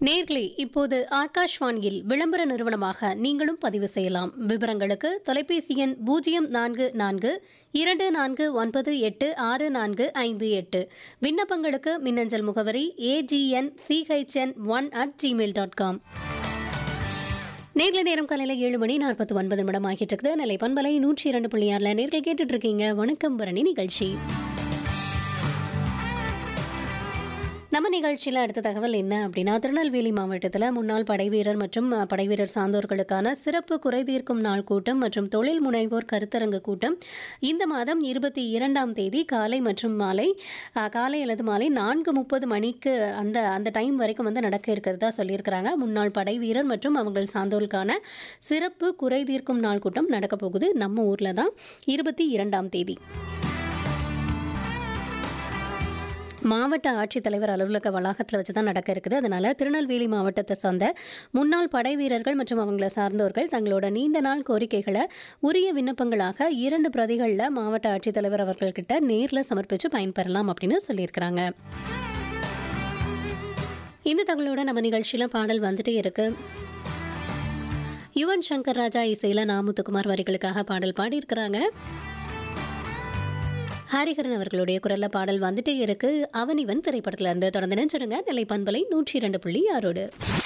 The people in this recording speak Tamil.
நேர்களே இப்போது ஆகாஷ்வாணியில் விளம்பர நிறுவனமாக நீங்களும் பதிவு செய்யலாம் விவரங்களுக்கு தொலைபேசி எண் பூஜ்ஜியம் நான்கு நான்கு இரண்டு நான்கு ஒன்பது எட்டு ஆறு நான்கு ஐந்து எட்டு விண்ணப்பங்களுக்கு மின்னஞ்சல் முகவரி AGN CHN one at Gmail dot com நேர்ல நேரம் காலையில் ஏழு மணி நாற்பத்தி ஒன்பது நிமிடம் ஆகிட்டு இருக்குது நிலை பண்பலை நூற்றி இரண்டு புள்ளி ஆறில் நேர்கள் கேட்டுட்டு இருக்கீங்க வணக்கம் பரணி நிகழ்ச்சி நம்ம நிகழ்ச்சியில் அடுத்த தகவல் என்ன அப்படின்னா திருநெல்வேலி மாவட்டத்தில் முன்னாள் படைவீரர் மற்றும் அஹ், படைவீரர் சார்ந்தோர்களுக்கான சிறப்பு குறைதீர்க்கும் நாள் கூட்டம் மற்றும் தொழில் முனைவோர் கருத்தரங்கு கூட்டம் இந்த மாதம் இருபத்தி இரண்டாம் தேதி காலை மற்றும் மாலை அஹ், காலை அல்லது மாலை நான்கு முப்பது மணிக்கு அந்த அந்த டைம் வரைக்கும் வந்து நடக்க இருக்கிறதா சொல்லியிருக்கிறாங்க முன்னாள் படைவீரர் மற்றும் அவங்கள் சார்ந்தோருக்கான சிறப்பு குறைதீர்க்கும் நாள் கூட்டம் நடக்க போகுது நம்ம ஊரில் தான் இருபத்தி இரண்டாம் தேதி மாவட்ட ஆட்சித்தலைவர் அலுவலக வளாகத்தில் வச்சு தான் நடக்க இருக்குது அதனால திருநெல்வேலி மாவட்டத்தை சார்ந்த முன்னாள் படை வீரர்கள் மற்றும் அவங்கள சார்ந்தோர்கள் தங்களோட நீண்ட நாள் கோரிக்கைகளை உரிய விண்ணப்பங்களாக இரண்டு பிரதிகளில் மாவட்ட ஆட்சித்தலைவர் அவர்கள்கிட்ட நேரில் சமர்ப்பித்து பயன்பெறலாம் அப்படின்னு சொல்லியிருக்கிறாங்க இந்த தகவலோட நம்ம நிகழ்ச்சியில் பாடல் வந்துட்டே இருக்கு யுவன் சங்கர் ராஜா இசையில் நாமுத்துக்குமார் வரிகளுக்காக பாடல் பாடியிருக்கிறாங்க ஹரிஹரன் அவர்களுடைய குரல்ல பாடல் வந்துட்டே இருக்கு அவன் இவன் திரைப்படத்துல இருந்து தொடர்ந்து நினைச்சிருங்க நிலை பண்பலை நூற்றி இரண்டு புள்ளி ஆறோடு